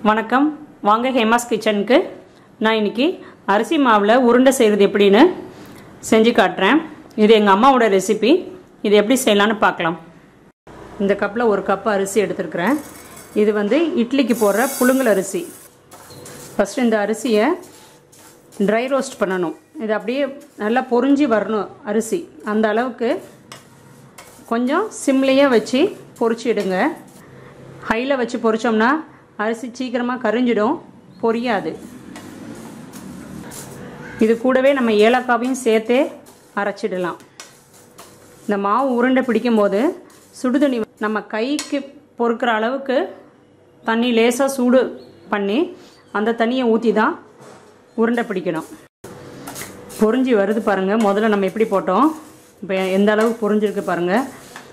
வணக்கம் வாங்க ஹேமாஸ் கிச்சனுக்கு நான் இன்னைக்கு அரிசி மாவில் உருண்டை செய்கிறது எப்படின்னு செஞ்சு காட்டுறேன் இது எங்கள் அம்மாவோட ரெசிபி இது எப்படி செய்யலான்னு பார்க்கலாம் இந்த கப்பில் ஒரு கப் அரிசி எடுத்துருக்கிறேன் இது வந்து இட்லிக்கு போடுற புழுங்கல் அரிசி ஃபஸ்ட்டு இந்த அரிசியை ட்ரை ரோஸ்ட் பண்ணணும் இது அப்படியே நல்லா பொரிஞ்சு வரணும் அரிசி அந்த அளவுக்கு கொஞ்சம் சிம்லேயே வச்சு பொரிச்சிடுங்க ஹையில் வச்சு பொரிச்சோம்னா அரிசி சீக்கிரமாக கரிஞ்சிடும் பொரியாது இது கூடவே நம்ம ஏலக்காவையும் சேர்த்தே அரைச்சிடலாம் இந்த மாவு உருண்டை பிடிக்கும் போது சுடுதண்ணி நம்ம கைக்கு பொறுக்கிற அளவுக்கு தண்ணி லேசாக சூடு பண்ணி அந்த தண்ணியை ஊற்றி தான் உருண்டை பிடிக்கணும் பொறிஞ்சி வருது பாருங்கள் முதல்ல நம்ம எப்படி போட்டோம் இப்போ எந்த அளவுக்கு பொறிஞ்சிருக்கு பாருங்கள்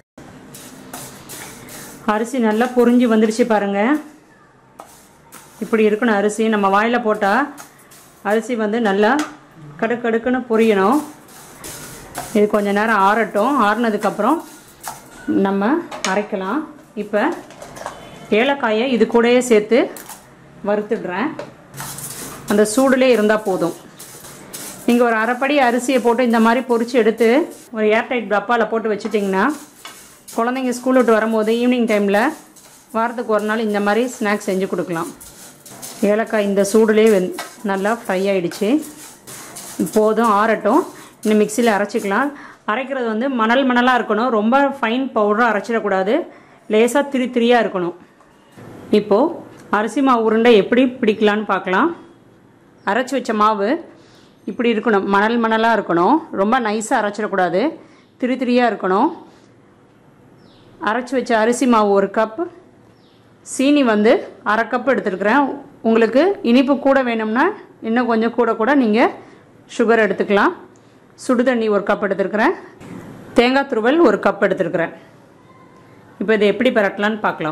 அரிசி நல்லா பொறிஞ்சி வந்துடுச்சு பாருங்கள் இப்படி இருக்கணும் அரிசி நம்ம வாயில் போட்டால் அரிசி வந்து நல்லா கடுக்கடுக்குன்னு பொரியணும் இது கொஞ்ச நேரம் ஆறட்டும் ஆறுனதுக்கப்புறம் நம்ம அரைக்கலாம் இப்போ ஏலக்காயை இது கூடயே சேர்த்து வறுத்துடுறேன் அந்த சூடுலே இருந்தால் போதும் நீங்கள் ஒரு அரைப்படி அரிசியை போட்டு இந்த மாதிரி பொரித்து எடுத்து ஒரு ஏர்டைட் டப்பாவில் போட்டு வச்சுட்டிங்கன்னா குழந்தைங்க ஸ்கூல் விட்டு வரும்போது ஈவினிங் டைமில் வாரத்துக்கு ஒரு நாள் இந்த மாதிரி ஸ்நாக்ஸ் செஞ்சு கொடுக்கலாம் ஏலக்காய் இந்த சூடுலேயே வெந் நல்லா ஃப்ரை ஆகிடுச்சு போதும் ஆறட்டும் இன்னும் மிக்சியில் அரைச்சிக்கலாம் அரைக்கிறது வந்து மணல் மணலாக இருக்கணும் ரொம்ப ஃபைன் பவுடராக அரைச்சிடக்கூடாது லேசாக திரி திரியாக இருக்கணும் இப்போது அரிசி மாவு உருண்டை எப்படி பிடிக்கலான்னு பார்க்கலாம் அரைச்சி வச்ச மாவு இப்படி இருக்கணும் மணல் மணலாக இருக்கணும் ரொம்ப நைஸாக அரைச்சிடக்கூடாது திரி திரியாக இருக்கணும் அரைச்சி வச்ச அரிசி மாவு ஒரு கப் சீனி வந்து அரை கப் எடுத்துருக்குறேன் உங்களுக்கு இனிப்பு கூட வேணும்னா இன்னும் கொஞ்சம் கூட கூட நீங்கள் சுகர் எடுத்துக்கலாம் சுடு தண்ணி ஒரு கப் எடுத்துருக்குறேன் தேங்காய் துருவல் ஒரு கப் எடுத்துருக்குறேன் இப்போ இதை எப்படி பரட்டலான்னு பார்க்கலாம்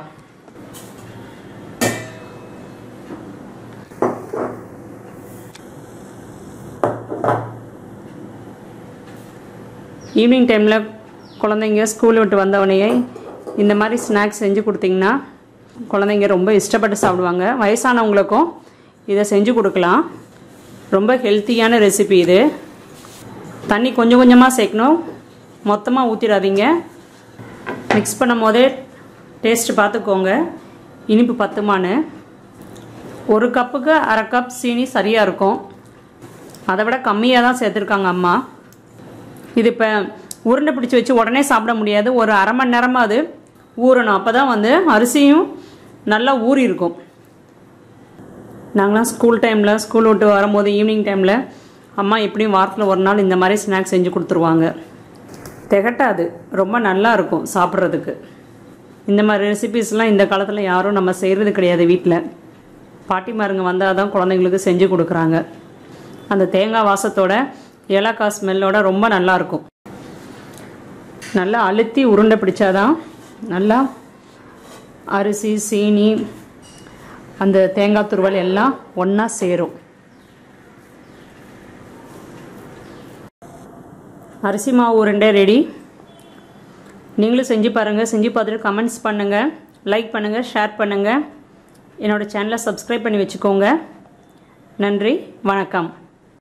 ஈவினிங் டைமில் குழந்தைங்க ஸ்கூல் விட்டு வந்தவனையே இந்த மாதிரி ஸ்நாக்ஸ் செஞ்சு கொடுத்தீங்கன்னா குழந்தைங்க ரொம்ப இஷ்டப்பட்டு சாப்பிடுவாங்க வயசானவங்களுக்கும் இதை செஞ்சு கொடுக்கலாம் ரொம்ப ஹெல்த்தியான ரெசிபி இது தண்ணி கொஞ்சம் கொஞ்சமாக சேர்க்கணும் மொத்தமாக ஊற்றிடாதீங்க மிக்ஸ் பண்ணும் போதே டேஸ்ட் பார்த்துக்கோங்க இனிப்பு பத்துமான்னு ஒரு கப்புக்கு அரை கப் சீனி சரியாக இருக்கும் அதை விட கம்மியாக தான் சேர்த்துருக்காங்க அம்மா இது இப்போ உருண்டை பிடிச்சி வச்சு உடனே சாப்பிட முடியாது ஒரு அரை மணி நேரமாக அது ஊறணும் அப்போ தான் வந்து அரிசியும் நல்லா ஊறி இருக்கும் நாங்களாம் ஸ்கூல் டைமில் ஸ்கூல் விட்டு வரும்போது ஈவினிங் டைமில் அம்மா எப்படியும் வாரத்தில் ஒரு நாள் இந்த மாதிரி ஸ்நாக்ஸ் செஞ்சு கொடுத்துருவாங்க திகட்டாது ரொம்ப நல்லா இருக்கும் சாப்பிட்றதுக்கு இந்த மாதிரி ரெசிபீஸ்லாம் இந்த காலத்தில் யாரும் நம்ம செய்கிறது கிடையாது வீட்டில் பாட்டிமாருங்க வந்தால் தான் குழந்தைங்களுக்கு செஞ்சு கொடுக்குறாங்க அந்த தேங்காய் வாசத்தோட ஏலக்காய் ஸ்மெல்லோட ரொம்ப நல்லாயிருக்கும் நல்லா அழுத்தி உருண்டை பிடிச்சாதான் நல்லா அரிசி சீனி அந்த தேங்காய் துருவல் எல்லாம் ஒன்றா சேரும் அரிசி மாவு உருண்டை ரெடி நீங்களும் செஞ்சு பாருங்கள் செஞ்சு பார்த்துட்டு கமெண்ட்ஸ் பண்ணுங்கள் லைக் பண்ணுங்கள் ஷேர் பண்ணுங்கள் என்னோடய சேனலை சப்ஸ்கிரைப் பண்ணி வச்சுக்கோங்க நன்றி வணக்கம்